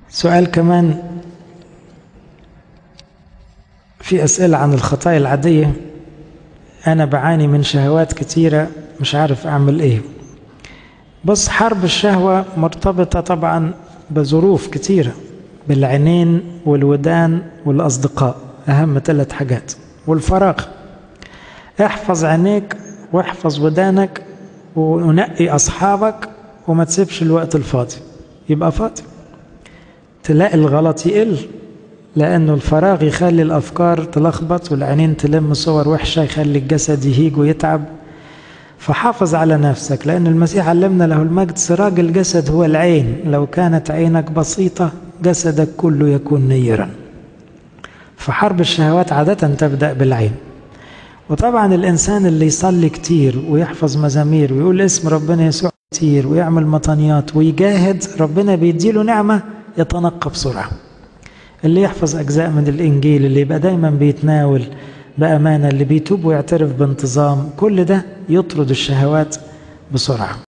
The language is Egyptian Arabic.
سؤال كمان في أسئلة عن الخطايا العادية أنا بعاني من شهوات كتيرة مش عارف أعمل إيه بص حرب الشهوة مرتبطة طبعا بظروف كتيرة بالعينين والودان والأصدقاء أهم ثلاث حاجات والفراغ احفظ عينيك واحفظ ودانك ونقي أصحابك وما تسيبش الوقت الفاضي يبقى فاضي تلاقي الغلط يقل لأنه الفراغ يخلي الأفكار تلخبط والعينين تلم صور وحشة يخلي الجسد يهيج ويتعب فحافظ على نفسك لأن المسيح علمنا له المجد سراج الجسد هو العين لو كانت عينك بسيطة جسدك كله يكون نيرا فحرب الشهوات عادة تبدأ بالعين وطبعا الإنسان اللي يصلي كتير ويحفظ مزامير ويقول اسم ربنا يسوع كتير ويعمل مطانيات ويجاهد ربنا بيديله نعمة يتنقى بسرعة اللي يحفظ أجزاء من الإنجيل اللي يبقى دايما بيتناول بأمانة اللي بيتوب ويعترف بانتظام كل ده يطرد الشهوات بسرعة